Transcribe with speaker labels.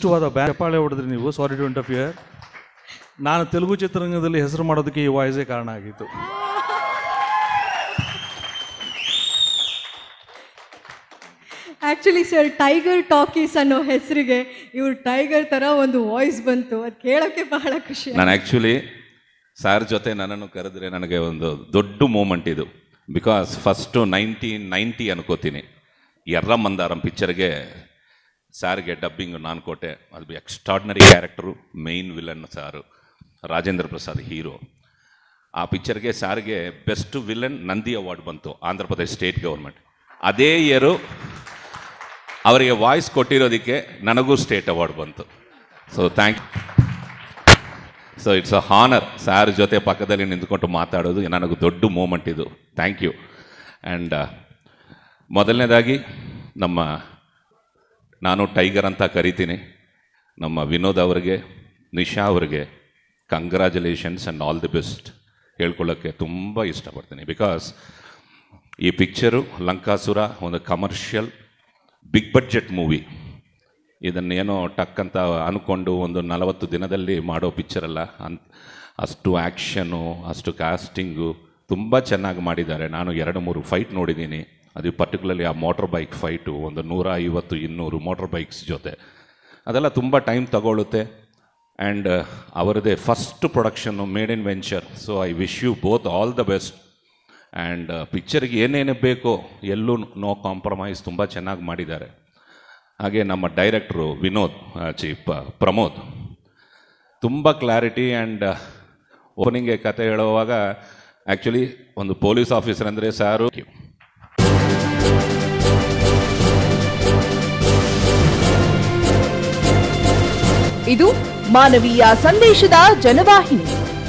Speaker 1: ಇಷ್ಟವಾದ ಬ್ಯಾಂಡ್ ಚಪ್ಪಾಳೆ ಹೊಡೆದ್ರಿ ನೀವು ಸಾರಿ ಟು ಇಂಟರ್ಫಿಯರ್ ನಾನು ತೆಲುಗು ಚಿತ್ರರಂಗದಲ್ಲಿ ಹೆಸರು ಮಾಡೋದಕ್ಕೆ ಈ ವಾಯ್ಸೇ ಕಾರಣ ಆಗಿತ್ತು
Speaker 2: ಆ್ಯಕ್ಚುಲಿ ಸರ್ ಟೈಗರ್ ಟಾಕೀಸ್ ಅನ್ನೋ ಹೆಸರಿಗೆ ಇವ್ರು ಟೈಗರ್ ಥರ ಒಂದು ವಾಯ್ಸ್ ಬಂತು ಅದು ಕೇಳೋಕ್ಕೆ ಬಹಳ ಖುಷಿ
Speaker 3: ನಾನು ಆ್ಯಕ್ಚುಲಿ ಸಾರ್ ಜೊತೆ ನನ್ನನ್ನು ಕರೆದ್ರೆ ನನಗೆ ಒಂದು ದೊಡ್ಡ ಮೂಮೆಂಟ್ ಇದು ಬಿಕಾಸ್ ಫಸ್ಟು ನೈನ್ಟೀನ್ ನೈಂಟಿ ಅನ್ಕೋತೀನಿ ಎರ್ರ ಮಂದಾರಂ ಪಿಕ್ಚರ್ಗೆ ಸಾರ್ಗೆ ಡಬ್ಬಿಂಗ್ ನಾನು ಕೊಟ್ಟೆ ಅದು ಎಕ್ಸ್ಟ್ರಾರ್ಡಿನರಿ ಕ್ಯಾರೆಕ್ಟರು ಮೇಯ್ನ್ ವಿಲನ್ ಸಾರು ರಾಜೇಂದ್ರ ಪ್ರಸಾದ್ ಹೀರೋ ಆ ಪಿಕ್ಚರ್ಗೆ ಸಾರ್ಗೆ ಬೆಸ್ಟ್ ವಿಲನ್ ನಂದಿ ಅವಾರ್ಡ್ ಬಂತು ಆಂಧ್ರ ಪ್ರದೇಶ್ ಸ್ಟೇಟ್ ಗೌರ್ಮೆಂಟ್ ಅದೇ ಇಯರು ಅವರಿಗೆ ವಾಯ್ಸ್ ಕೊಟ್ಟಿರೋದಕ್ಕೆ ನನಗೂ ಸ್ಟೇಟ್ ಅವಾರ್ಡ್ ಬಂತು so thank so it's a honour sir ಜೊತೆ ಪಕ್ಕದಲ್ಲಿ ನಿಂತ್ಕೊಂಡು ಮಾತಾಡೋದು ನನಗೆ ದೊಡ್ಡ ಮೂಮೆಂಟ್ ಇದು ಥ್ಯಾಂಕ್ ಯು ಆ್ಯಂಡ್ ಮೊದಲನೇದಾಗಿ ನಮ್ಮ ನಾನು ಟೈಗರ್ ಅಂತ ಕರಿತೀನಿ ನಮ್ಮ ವಿನೋದ್ ಅವರಿಗೆ ನಿಶಾ ಅವರಿಗೆ congratulations and all the best ಹೇಳ್ಕೊಳ್ಳೋಕ್ಕೆ ತುಂಬ ಇಷ್ಟಪಡ್ತೀನಿ ಬಿಕಾಸ್ ಈ ಪಿಕ್ಚರು ಲಂಕಾಸುರ ಒಂದು ಕಮರ್ಷಿಯಲ್ ಬಿಗ್ ಬಡ್ಜೆಟ್ ಮೂವಿ ಇದನ್ನೇನೋ ಟಕ್ ಅಂತ ಅಂದ್ಕೊಂಡು ಒಂದು ನಲವತ್ತು ದಿನದಲ್ಲಿ ಮಾಡೋ ಪಿಕ್ಚರ್ ಅಲ್ಲ ಅನ್ ಅಷ್ಟು ಆ್ಯಕ್ಷನು ಅಷ್ಟು ಕಾಸ್ಟಿಂಗು ತುಂಬ ಚೆನ್ನಾಗಿ ಮಾಡಿದ್ದಾರೆ ನಾನು ಎರಡು ಮೂರು ಫೈಟ್ ನೋಡಿದ್ದೀನಿ ಅದು ಪರ್ಟಿಕ್ಯುಲರ್ಲಿ ಆ ಮೋಟ್ರ್ ಬೈಕ್ ಫೈಟು ಒಂದು ನೂರ ಐವತ್ತು ಇನ್ನೂರು ಮೋಟ್ರ್ ಬೈಕ್ಸ್ ಜೊತೆ ಅದೆಲ್ಲ ತುಂಬ ಟೈಮ್ ತಗೊಳ್ಳುತ್ತೆ ಆ್ಯಂಡ್ ಅವರದೇ first production made in venture so I wish you both all the best and ಪಿಕ್ಚರ್ಗೆ ಏನೇನು ಬೇಕೋ ಎಲ್ಲೂ ನೋ ಕಾಂಪ್ರಮೈಸ್ ತುಂಬ ಚೆನ್ನಾಗಿ ಮಾಡಿದ್ದಾರೆ ಹಾಗೆ ನಮ್ಮ ಡೈರೆಕ್ಟ್ರು ವಿನೋದ್ ಆ, ಚಿ ಪ ಪ್ರಮೋದ್ ತುಂಬ ಕ್ಲಾರಿಟಿ ಆ್ಯಂಡ್ ಓಪನಿಂಗ್ಗೆ ಕತೆ ಹೇಳುವಾಗ ಆ್ಯಕ್ಚುಲಿ ಒಂದು ಪೊಲೀಸ್ ಆಫೀಸರ್ ಅಂದರೆ ಸಾರು
Speaker 4: ಇದು ಮಾನವೀಯ ಸಂದೇಶದ ಜನವಾಹಿನಿ